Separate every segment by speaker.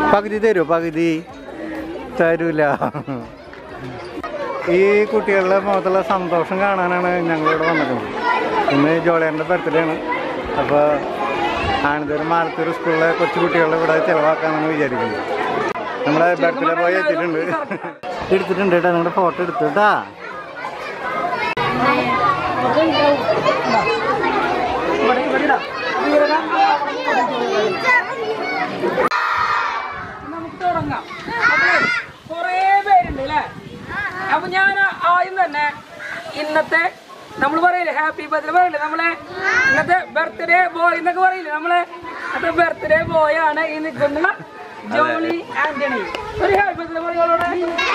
Speaker 1: പകുതി തരുമോ പകുതി തരൂല ഈ കുട്ടികളുടെ മുഖത്തുള്ള സന്തോഷം കാണാനാണ് ഞങ്ങളിവിടെ വന്നിട്ടുള്ളത് ഇന്ന് ജോളിയൻ്റെ ബർത്ത്ഡേ ആണ് അപ്പോൾ ആനന്ദൂർ മാലത്തൂർ സ്കൂളിലെ കൊച്ചു കുട്ടികളെ ഇവിടെ ചിലവാക്കാമെന്ന് വിചാരിക്കുന്നത് നമ്മുടെ ബർത്ത്ഡേ ബോയ് എത്തിയിട്ടുണ്ട് എടുത്തിട്ടുണ്ട് കേട്ടോ നിങ്ങളുടെ ഫോട്ടോ എടുത്തു കേട്ടാ
Speaker 2: ഇവിടെ ഇവിടെ ഇടാം. വീരന. നമുക്ക് തുടങ്ങാം അപ്പൊ കുറേ പേരുണ്ട് അല്ലേ അപ്പൊ ഞാൻ ആദ്യം തന്നെ ഇന്നത്തെ നമ്മൾ പറയില്ലേ ഹാപ്പി ബർത്ത്ഡേ പറയില്ലേ നമ്മളെ ഇന്നത്തെ ബർത്ത്ഡേ ബോയ് എന്നൊക്കെ പറയില്ലേ നമ്മളെ ഇന്നത്തെ ബർത്ത്ഡേ ബോയ് ആണ് ഈ നിൽക്കുന്ന ജോളി ആന്റണി ഒരു ഹാപ്പി ബർത്ത്ഡേ പറയുള്ളൂടെ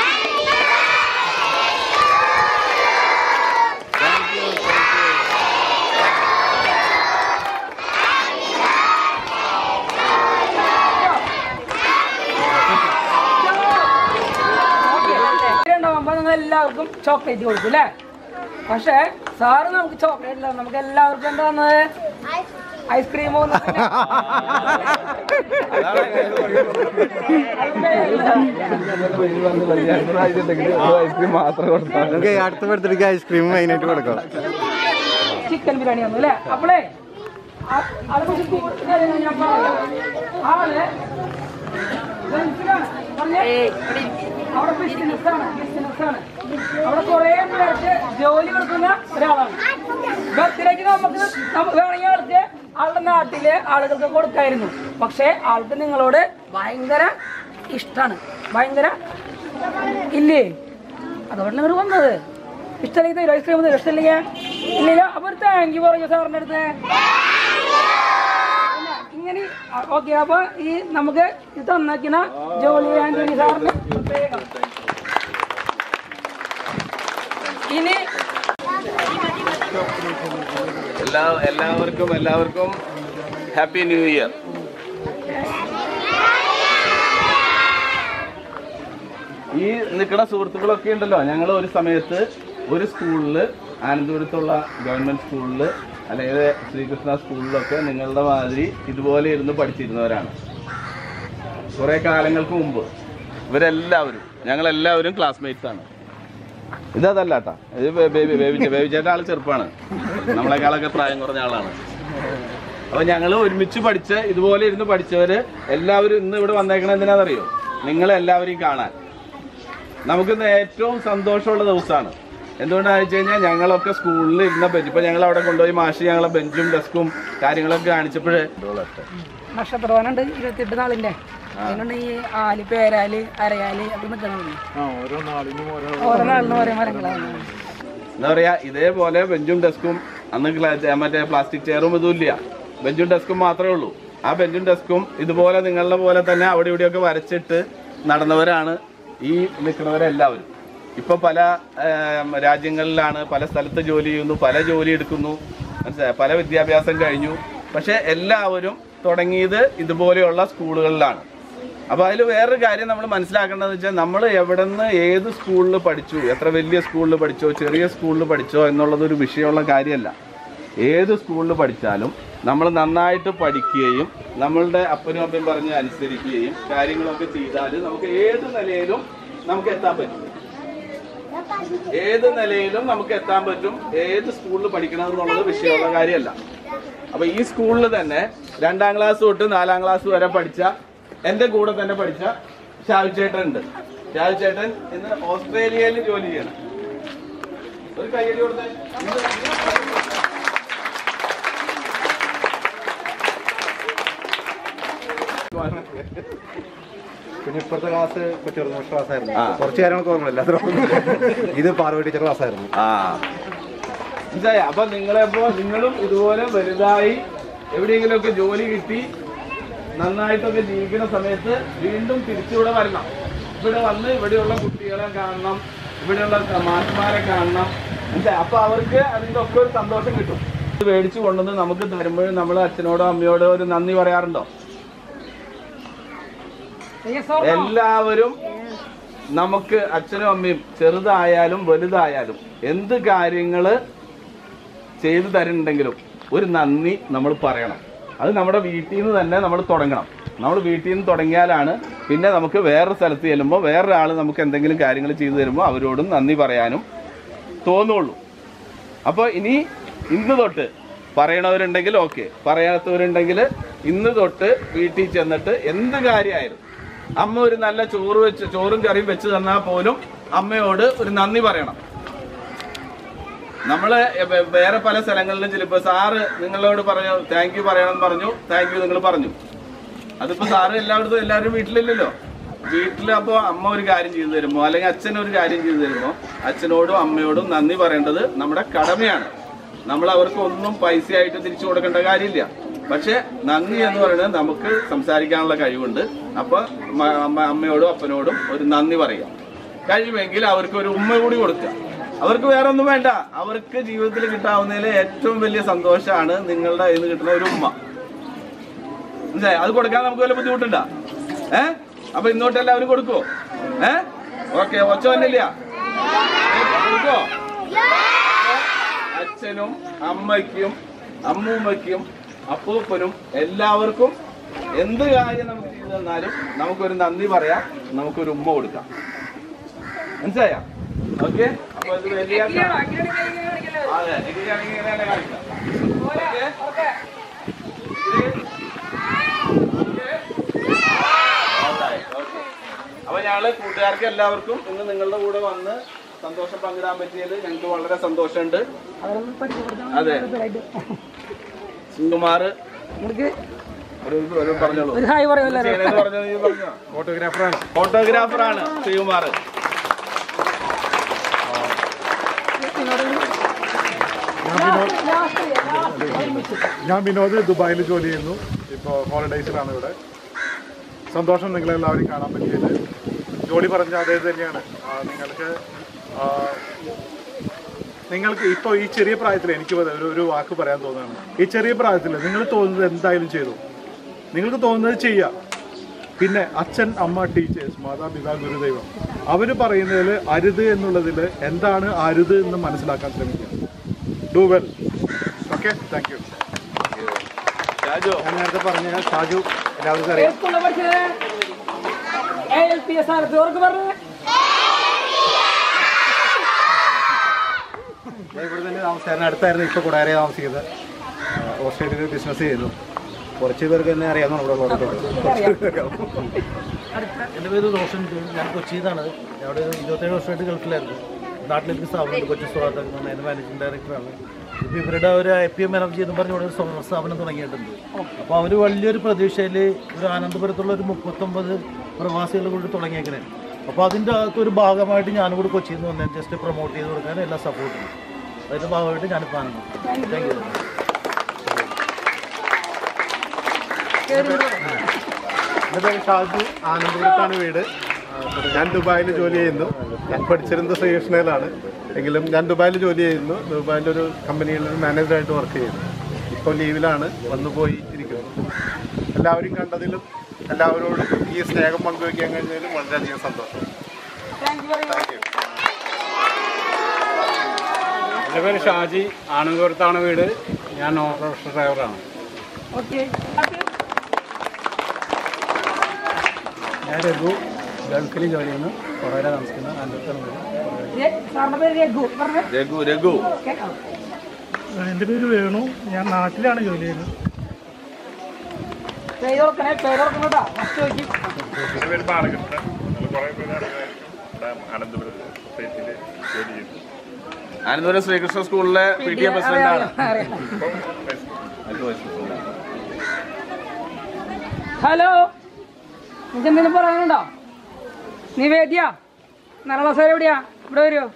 Speaker 2: ഉണ്ടാവുമ്പോ നിങ്ങൾ എല്ലാവർക്കും ചോക്ലേറ്റ് കൊടുക്കും അല്ലേ പക്ഷേ സാറ് നമുക്ക് ചോക്ലേറ്റ് ഇല്ല നമുക്ക് എല്ലാവർക്കും എന്താ തന്നത് ഐസ്ക്രീമോ
Speaker 3: ഐസ്ക്രീം മാത്രം കൊടുത്താൽ
Speaker 1: നമുക്ക് അടുത്ത ബർത്ത്ഡേക്ക് ഐസ്ക്രീം മെയിനായിട്ട് കൊടുക്കാം
Speaker 2: ചിക്കൻ ബിരിയാണി ഒന്നും അല്ലേ അപ്പോളേ ആ- ആളെ കുറിച്ച് കൂടുതൽ കാര്യങ്ങൾ ഞാൻ പറയാം ആള് ഗൾഫിലാണ്. പറഞ്ഞേ? അവിടെ ബിസിനസ് ആണ് ബിസിനസ് ആണ് അവിടെ കുറെ പേർക്ക് ജോലി കൊടുക്കുന്ന ഒരാളാണ് ബർത്ത്ഡേക്ക് നമുക്ക് നമ്മ- വേണമെങ്കിൽ ആൾക്ക് ആളുടെ നാട്ടിലെ ആളുകൾക്ക് കൊടുക്കായിരുന്നു പക്ഷേ ആൾക്ക് നിങ്ങളോട് ഭയങ്കര ഇഷ്ടമാണ് ഭയങ്കര ഇല്ലേ അതുകൊണ്ടാണ് ഇങ്ങോട്ട് വന്നത് ഇഷ്ടമല്ലെങ്കിൽ തരും ഐസ്ക്രീം തരും ഇഷ്ടമില്ലെങ്കിൽ ഇല്ലല്ലോ അപ്പൊ ഒരു താങ്ക് യു പറഞ്ഞു സാറിന്റെ അടുത്ത് ഇല്ല, ഇങ്ങനെ ഓക്കെ അപ്പൊ ഈ നമുക്ക് ഇത് തന്നേക്കുന്ന ജോലി ആന്റണി സാറിന് പ്രത്യേകം ഇനി
Speaker 3: എല്ലാ എല്ലാവർക്കും എല്ലാവർക്കും ഹാപ്പി ന്യൂ ഇയർ ഈ നിൽക്കുന്ന സുഹൃത്തുക്കളൊക്കെ ഉണ്ടല്ലോ ഞങ്ങൾ ഒരു സമയത്ത് ഒരു സ്കൂളിൽ ആനന്ദപുരത്തുള്ള ഗവൺമെന്റ് സ്കൂളിൽ അല്ലെങ്കിൽ ശ്രീകൃഷ്ണ സ്കൂളിലൊക്കെ നിങ്ങളുടെ മാതിരി ഇതുപോലെ ഇരുന്ന് പഠിച്ചിരുന്നവരാണ് കുറേ കാലങ്ങൾക്ക് മുമ്പ് ഇവരെല്ലാവരും ഞങ്ങളെല്ലാവരും ക്ലാസ്മേറ്റ്സ് ആണ് ഇതല്ല കേട്ടാ ഇത് ബേ- ബേബി ബേബി ബേബി ചേട്ടൻ ആള് ചെറുപ്പാണ് നമ്മളെക്കാളൊക്കെ പ്രായം കുറഞ്ഞ ആളാണ് അപ്പൊ ഞങ്ങൾ ഒരുമിച്ച് പഠിച്ച് ഇതുപോലെ ഇരുന്ന് പഠിച്ചവര് എല്ലാവരും ഇന്ന് ഇവിടെ വന്നേക്കണത് എന്തിനാണെന്നറിയോ നിങ്ങളെല്ലാവരെയും കാണാൻ നമുക്കിന്ന് ഏറ്റവും സന്തോഷമുള്ള ദിവസമാണ് എന്തുകൊണ്ടാണെന്ന് വെച്ച് കഴിഞ്ഞാൽ ഞങ്ങളൊക്കെ സ്കൂളിൽ ഇരുന്ന ബെഞ്ച് ഇപ്പൊ ഞങ്ങൾ അവിടെ കൊണ്ടുപോയി മാഷ് ഞങ്ങളെ ബെഞ്ചും ഡെസ്കും കാര്യങ്ങളൊക്കെ കാണിച്ചപ്പോഴേ
Speaker 2: നക്ഷത്രവാനുണ്ട് ഇരുപത്തിയെട്ട് നാളിന്റെ അതിനുണ്ട് ഈ ആല് പേരാല് അരയാല് അത് നിൽക്കണമല്ലോ ഓരോ നാളിനും ഓരോ മരങ്ങളാണ്
Speaker 3: എന്താ പറയാ ഇതേപോലെ ബെഞ്ചും ഡെസ്കും അന്ന് ക്ലാ- മറ്റേ പ്ലാസ്റ്റിക് ചെയറും ഇതും ഇല്ല ബെഞ്ചും ഡെസ്കും മാത്രമേ ഉള്ളൂ ആ ബെഞ്ചും ഡെസ്കും ഇതുപോലെ നിങ്ങളുടെ പോലെ തന്നെ അവിടെ ഇവിടെയൊക്കെ വരച്ചിട്ട് നടന്നവരാണ് ഈ നിൽക്കുന്നവരെല്ലാവരും ഇപ്പൊ പല ഏം, രാജ്യങ്ങളിലാണ് പല സ്ഥലത്ത് ജോലി ചെയ്യുന്നു പല ജോലി എടുക്കുന്നു മനസ്സിലായോ? പല വിദ്യാഭ്യാസം കഴിഞ്ഞു പക്ഷെ എല്ലാവരും തുടങ്ങിയത് ഇതുപോലെയുള്ള സ്കൂളുകളിലാണ് അപ്പൊ അതിൽ വേറൊരു കാര്യം നമ്മൾ മനസ്സിലാക്കേണ്ടതെന്ന് വെച്ചാൽ നമ്മൾ എവിടെ നിന്ന് ഏത് സ്കൂളിൽ പഠിച്ചു എത്ര വലിയ സ്കൂളിൽ പഠിച്ചോ ചെറിയ സ്കൂളിൽ പഠിച്ചോ എന്നുള്ളത് ഒരു വിഷയമുള്ള കാര്യമല്ല ഏത് സ്കൂളിൽ പഠിച്ചാലും നമ്മൾ നന്നായിട്ട് പഠിക്കുകയും നമ്മളുടെ അപ്പനും അമ്മയും പറഞ്ഞ് അനുസരിക്കുകയും കാര്യങ്ങളൊക്കെ ചെയ്താൽ നമുക്ക് ഏത് നിലയിലും നമുക്ക് എത്താൻ പറ്റും ഏത് നിലയിലും നമുക്ക് എത്താൻ പറ്റും ഏത് സ്കൂളിൽ പഠിക്കണം എന്നുള്ളത് വിഷയമുള്ള കാര്യമല്ല അപ്പൊ ഈ സ്കൂളിൽ തന്നെ രണ്ടാം ക്ലാസ് തൊട്ട് നാലാം ക്ലാസ് വരെ പഠിച്ച എന്റെ കൂടെ തന്നെ പഠിച്ച ഷാജു ചേട്ടൻ ഉണ്ട് ഷാജു ചേട്ടൻ ഇന്ന് ഓസ്ട്രേലിയയിൽ ജോലി ചെയ്യണം ഒരു കയ്യടി കൊടുത്തേ
Speaker 1: പിന്നെ ഇപ്പോഴത്തെ ക്ലാസ് ചെറുതോഷ ക്ലാസ് ആയിരുന്നു
Speaker 3: ആ.
Speaker 1: കുറച്ച് കാര്യങ്ങൾക്ക് ഓർമ്മയില്ല അത്ര ഇത് പാർവതി ടീച്ചർ ക്ലാസ് ആയിരുന്നു
Speaker 3: ആ മനസ്സിലായോ? അപ്പൊ നിങ്ങളെപ്പോ നിങ്ങളും ഇതുപോലെ വലുതായി എവിടെയെങ്കിലുമൊക്കെ ജോലി കിട്ടി നന്നായിട്ടൊക്കെ ജീവിക്കുന്ന സമയത്ത് വീണ്ടും തിരിച്ചിവിടെ വരണം ഇവിടെ വന്ന് ഇവിടെയുള്ള കുട്ടികളെ കാണണം ഇവിടെയുള്ള മാഷന്മാരെ കാണണം മനസ്സിലായോ? അപ്പൊ അവർക്ക് അതിന്റെ ഒക്കെ ഒരു സന്തോഷം കിട്ടും ഇത് മേടിച്ചു കൊണ്ടുവന്ന് നമുക്ക് തരുമ്പോഴും നമ്മൾ അച്ഛനോടോ അമ്മയോടോ ഒരു നന്ദി പറയാറുണ്ടോ എല്ലാവരും നമുക്ക് അച്ഛനും അമ്മയും ചെറുതായാലും വലുതായാലും എന്ത് കാര്യങ്ങള് ചെയ്തു തരുന്നുണ്ടെങ്കിലും ഒരു നന്ദി നമ്മൾ പറയണം അത് നമ്മുടെ വീട്ടിൽ നിന്ന് തന്നെ നമ്മൾ തുടങ്ങണം നമ്മൾ വീട്ടിൽ നിന്ന് തുടങ്ങിയാലാണ് പിന്നെ നമുക്ക് വേറൊരു സ്ഥലത്ത് ചെല്ലുമ്പോൾ വേറൊരാൾ നമുക്ക് എന്തെങ്കിലും കാര്യങ്ങൾ ചെയ്തു തരുമ്പോൾ അവരോടും നന്ദി പറയാനും തോന്നുള്ളൂ അപ്പോൾ ഇനി ഇന്ന് തൊട്ട് പറയണവരുണ്ടെങ്കിൽ ഓക്കെ പറയാത്തവരുണ്ടെങ്കിൽ ഇന്ന് തൊട്ട് വീട്ടിൽ ചെന്നിട്ട് എന്ത് കാര്യമായിരുന്നു അമ്മ ഒരു നല്ല ചോറ് വെച്ച് ചോറും കറിയും വെച്ച് തന്നാൽ പോലും അമ്മയോട് ഒരു നന്ദി പറയണം നമ്മള് വേ- വേറെ പല സ്ഥലങ്ങളിലും ചിലപ്പോ സാറ് നിങ്ങളോട് പറഞ്ഞു താങ്ക് യു പറയണം പറഞ്ഞു താങ്ക് യു നിങ്ങൾ പറഞ്ഞു അതിപ്പോ സാറ് എല്ലായിടത്തും എല്ലാവരും വീട്ടിലില്ലല്ലോ വീട്ടിൽ അപ്പോൾ അമ്മ ഒരു കാര്യം ചെയ്തു തരുമ്പോ അല്ലെങ്കിൽ അച്ഛൻ ഒരു കാര്യം ചെയ്തു തരുമ്പോ അച്ഛനോടും അമ്മയോടും നന്ദി പറയേണ്ടത് നമ്മുടെ കടമയാണ് നമ്മൾ അവർക്ക് ഒന്നും പൈസ ആയിട്ട് തിരിച്ചു കൊടുക്കേണ്ട കാര്യമില്ല പക്ഷെ നന്ദി എന്ന് പറയുന്നത് നമുക്ക് സംസാരിക്കാനുള്ള കഴിവുണ്ട് അപ്പൊ മ- അമ്മ- അമ്മയോടും അപ്പനോടും ഒരു നന്ദി പറയുക കഴിയുമെങ്കിൽ അവർക്ക് ഒരു ഉമ്മ കൂടി കൊടുക്കുക അവർക്ക് വേറെ ഒന്നും വേണ്ട അവർക്ക് ജീവിതത്തിൽ കിട്ടാവുന്നതിൽ ഏറ്റവും വലിയ സന്തോഷമാണ് നിങ്ങളുടെ കയ്യിൽ നിന്ന് കിട്ടുന്ന ഒരു ഉമ്മ മനസ്സിലായോ? അത് കൊടുക്കാൻ നമുക്ക് വല്ല ബുദ്ധിമുട്ടുണ്ടോ ഏ അപ്പൊ ഇന്നോട്ട് എല്ലാവരും കൊടുക്കോ ഏ ഓക്കെ ഒച്ച വന്നില്ല ഏ, കൊടുക്കോ അച്ഛനും അമ്മയ്ക്കും അമ്മൂമ്മയ്ക്കും അപ്പൂപ്പനും എല്ലാവർക്കും എന്ത് കാര്യം നമുക്ക് ചെയ്തു തന്നാലും നമുക്കൊരു നന്ദി പറയാം നമുക്കൊരു ഉമ്മ കൊടുക്കാം മനസ്സിലായോ ഓക്കെ അപ്പൊ ഇത് വലിയ
Speaker 2: ഇങ്ങനെയാണോ? ഇങ്ങനെയാണ് കൈ ഇങ്ങനെ കാണിക്കല്.
Speaker 3: അതെ ഇങ്ങനെയാണെങ്കിൽ ഇങ്ങനെ തന്നെ കാണിക്കാം
Speaker 2: പോരാ,
Speaker 3: ഓക്കേ?
Speaker 2: ഓക്കേ.
Speaker 3: അപ്പൊ ഞങ്ങള് കൂട്ടുകാർക്ക് എല്ലാവർക്കും ഇന്ന് നിങ്ങളുടെ കൂടെ വന്ന് സന്തോഷം പങ്കിടാൻ പറ്റിയത് ഞങ്ങൾക്ക് വളരെ സന്തോഷമുണ്ട്
Speaker 2: അവരൊന്ന് പരിചയപ്പെടുത്താൻ
Speaker 3: അതെ
Speaker 2: വേണ്ടി
Speaker 3: സുകുമാർ
Speaker 2: നമുക്ക്
Speaker 3: ഒരു ഒരു പറഞ്ഞോളൂ
Speaker 2: ഒരു ഹായ് പറയുമല്ലോ
Speaker 3: ചെയ്യണേന്ന് പറഞ്ഞത് നീ പറഞ്ഞോ
Speaker 1: ഫോട്ടോഗ്രാഫറാണ്
Speaker 3: ഫോട്ടോഗ്രാഫറാണ് ശ്രീകുമാർ
Speaker 4: ഞാൻ വിനോദ് ദുബായിൽ ജോലി ചെയ്യുന്നു ഇപ്പോൾ ഹോളിഡേയ്സിലാണ് ഇവിടെ സന്തോഷം നിങ്ങളെല്ലാവരും കാണാൻ പറ്റിയത് ജോലി പറഞ്ഞ അതേ തന്നെയാണ് ആ, നിങ്ങൾക്ക് ആ, നിങ്ങൾക്ക് ഇപ്പോൾ ഈ ചെറിയ പ്രായത്തിൽ എനിക്ക് ഒരു ഒരു വാക്ക് പറയാൻ തോന്നുകയാണ് ഈ ചെറിയ പ്രായത്തിൽ നിങ്ങൾ തോന്നുന്നത് എന്തായാലും ചെയ്തു നിങ്ങൾക്ക് തോന്നുന്നത് ചെയ്യുക പിന്നെ അച്ഛൻ അമ്മ ടീച്ചേഴ്സ് മാതാപിതാ ഗുരുദൈവം അവർ പറയുന്നതിൽ അരുത് എന്നുള്ളതിൽ എന്താണ് അരുത് എന്ന് മനസ്സിലാക്കാൻ ശ്രമിക്കുക do well okay thank you
Speaker 3: Shaju
Speaker 1: ഞാൻ നേരത്തെ പറഞ്ഞ ഷാജു എല്ലാവർക്കും അറിയാം
Speaker 2: സ്കൂളിൽ പഠിച്ചത് A L P S R ചോർക്ക് പറഞ്ഞു
Speaker 1: ഞാൻ ഇവിടെ തന്നെ താമസിച്ചായിരുന്നു അടുത്തായിരുന്നു ഇപ്പോൾ കൂടാരെ താമസിക്കുന്നത് ആ, ഓസ്ട്രേലിയയിൽ ബിസിനസ് ചെയ്യുന്നു കുറച്ച് പേർക്ക് തന്നെ അറിയാവുന്ന ഇവിടെ ഉള്ളവർക്ക്
Speaker 5: എൻ്റെ പേര് റോഷൻ ജോൺ ഞാൻ കൊച്ചിയിലാണ് ഞാൻ അവിടെ ഇരുപത്തേഴ് വർഷമായിട്ട് ഗൾഫിലായിരുന്നു നാട്ടിലേക്ക് സ്ഥാപനമുണ്ട് കൊച്ചി സുഹാർത്ത് എന്ന് പറഞ്ഞ അതിൻ്റെ മാനേജിംഗ് ഡയറക്ടറാണ് ഇപ്പോൾ ഇവരുടെ ഒരു ഐ പി എം എനർജി എന്ന് പറഞ്ഞ ഇവിടെ ഒരു സ്വ- സ്ഥാപനം തുടങ്ങിയിട്ടുണ്ട് അപ്പോൾ അവർ വലിയൊരു പ്രതീക്ഷയിൽ ഒരു ആനന്ദപുരത്തുള്ള ഒരു മുപ്പത്തൊമ്പത് പ്രവാസികൾ കൂടി തുടങ്ങിയേക്കണേ അപ്പോൾ അതിൻ്റെ അകത്ത് ഒരു ഭാഗമായിട്ട് ഞാനും കൂടി കൊച്ചിയിൽ നിന്ന് വന്നേ ജസ്റ്റ് പ്രൊമോട്ട് ചെയ്ത് കൊടുക്കാൻ എല്ലാ സപ്പോർട്ടും അതിൻ്റെ ഭാഗമായിട്ട് ഞാനിപ്പോൾ ആനന്ദം താങ്ക് യു
Speaker 4: എൻ്റെ പേര് ഷാജു ആനന്ദപുരത്താണ് വീട് ആ, ഞാൻ ദുബായിൽ ജോലി ചെയ്യുന്നു ഞാൻ പഠിച്ചിരുന്നത് ശ്രീകൃഷ്ണയിലാണ് എങ്കിലും ഞാൻ ദുബായിൽ ജോലി ചെയ്യുന്നു ദുബായിലൊരു കമ്പനിയിൽ ഒരു മാനേജറായിട്ട് വർക്ക് ചെയ്യുന്നു ഇപ്പോൾ ലീവിലാണ് വന്നു പോയി ഇരിക്കുന്നു എല്ലാവരും കണ്ടതിലും എല്ലാവരോടും ഈ സ്നേഹം പങ്കുവയ്ക്കാൻ കഴിഞ്ഞതിലും വളരെയധികം സന്തോഷം
Speaker 2: താങ്ക് യു വെരി മച്ച്
Speaker 1: എൻ്റെ പേര് ഷാജി ആനന്ദപുരത്താണ് വീട് ഞാൻ ഓട്ടോറിക്ഷ ഡ്രൈവറാണ്
Speaker 2: ഓക്കെ
Speaker 1: ഞാൻ രഘു ഗൾഫിൽ ജോലി ചെയ്യുന്നു കുറേ താമസിക്കുന്നു ആനന്ദപുരത്താണ് വീട്
Speaker 2: സാറിന്റെ പേര് രഘു പറഞ്ഞു
Speaker 3: രഘു രഘു
Speaker 2: കേട്ടോ
Speaker 4: എൻ്റെ പേര് വേണു ഞാൻ നാട്ടിലാണ് ജോലി ചെയ്യുന്നത്
Speaker 2: പേര് ഓർക്കണേ പേര് ഓർക്കണം കേട്ടോ ഫസ്റ്റ് ചോദിക്കും
Speaker 6: എൻ്റെ പേര് ബാലകൃഷ്ണൻ നമ്മൾ കുറേ പേര് അറിയാമായിരിക്കും ഇവിടെ അനന്തപുരം സൊസൈറ്റിയിൽ ജോലി ചെയ്യുന്നു
Speaker 3: ആനന്ദപുരം ശ്രീകൃഷ്ണ സ്കൂളിലെ പി ടി എ പ്രസിഡന്റ് ആണ്
Speaker 2: അറിയാം
Speaker 6: ഇപ്പം
Speaker 2: ഹലോ നിനക്ക് എന്തെങ്കിലും പറയാനുണ്ടോ നീ വേദിയാ നല്ല സാർ എവിടെയാ ഇവിടെ വരുമോ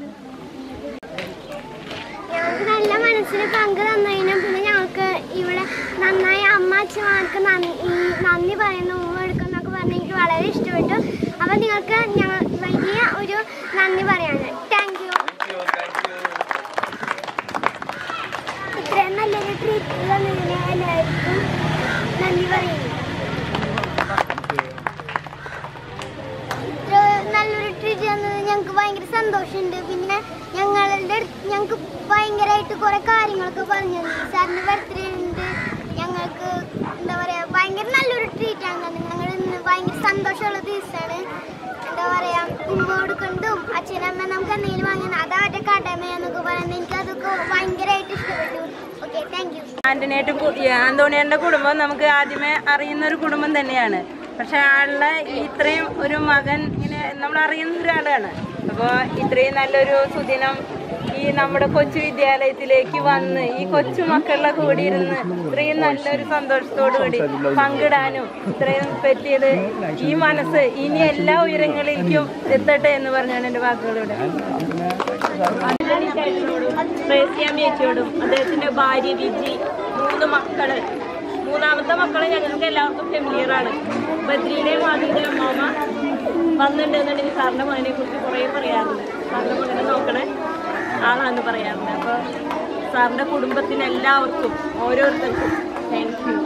Speaker 7: ഞങ്ങൾക്ക് നല്ല മനസ്സിന് പങ്ക് തന്നതിനും പിന്നെ ഞങ്ങൾക്ക് ഇവിടെ നന്നായി അമ്മ അച്ഛന്മാർക്ക് നന്ദി ഈ നന്ദി പറയുന്നു ഉമ്മ എടുക്കുന്നൊക്കെ പറഞ്ഞ് എനിക്ക് വളരെ ഇഷ്ടപ്പെട്ടു അപ്പം നിങ്ങൾക്ക് ഞങ്ങൾ വലിയ ഒരു നന്ദി പറയാണ് താങ്ക് യു ഇത്രയും നല്ലൊരു ട്രീറ്റ് തന്നതിന് എല്ലാവർക്കും നന്ദി പറയുന്നു ഇത്ര നല്ലൊരു ട്രീറ്റ് തന്നത് ഞങ്ങൾക്ക് ഭയങ്കര സന്തോഷമുണ്ട് പിന്നെ ഞങ്ങളുടെ അടുത്ത് ഞങ്ങൾക്ക് ഭയങ്കരമായിട്ട് കുറെ കാര്യങ്ങളൊക്കെ പറഞ്ഞു തന്നു സാറിന് ബർത്ത്ഡേ ഉണ്ട് ഞങ്ങൾക്ക് എന്താ പറയാ ഭയങ്കര നല്ലൊരു ട്രീറ്റ് ആണ് അമ്മ നമുക്ക് എന്തെങ്കിലും വാങ്ങി അതാ മറ്റേ കടമയെന്നൊക്കെ പറയുന്നത് എനിക്ക് അതൊക്കെ ഭയങ്കരമായിട്ട് ഇഷ്ടപ്പെട്ടു ഓക്കെ താങ്ക് യു
Speaker 8: ആന്റണിയായിട്ട് ആന്തോണിയന്റെ കുടുംബം നമുക്ക് ആദ്യമേ അറിയുന്ന ഒരു കുടുംബം തന്നെയാണ് പക്ഷെ ആളുടെ ഇത്രയും ഒരു മകൻ ഇങ്ങനെ നമ്മൾ അറിയുന്ന ഒരാളാണ് അപ്പോൾ ഇത്രയും നല്ലൊരു സുദിനം ഈ നമ്മുടെ കൊച്ചു വിദ്യാലയത്തിലേക്ക് വന്ന് ഈ കൊച്ചു മക്കളുടെ കൂടി ഇരുന്ന് ഇത്രയും നല്ലൊരു സന്തോഷത്തോടു കൂടി പങ്കിടാനും ഇത്രയും പറ്റിയത് ഈ മനസ്സ് ഇനി എല്ലാ ഉയരങ്ങളിലേക്കും എത്തട്ടെ എന്ന് പറഞ്ഞാണ് എൻ്റെ വാക്കുകളിവിടെ
Speaker 9: റേസിയാമ്മ ചേച്ചിയോടും അദ്ദേഹത്തിന്റെ ഭാര്യ വിജി മൂന്ന് മക്കള് മൂന്നാമത്തെ മക്കളെ ഞങ്ങൾക്ക് എല്ലാവർക്കും ഫെമിലിയർ ആണ് ബദ്രീയുടെയും മാതിരിയുടെ അമ്മാമ വന്നിട്ടുണ്ടെന്നുണ്ടെങ്കിൽ സാറിന്റെ മകനെ കുറിച്ച് കുറേ പറയാറുണ്ട് സാറിന്റെ മകനെ നോക്കണേ ആളാന്ന് പറയാറുണ്ട് അപ്പോൾ സാറിന്റെ കുടുംബത്തിന് എല്ലാവർക്കും ഓരോരുത്തർക്കും താങ്ക് യു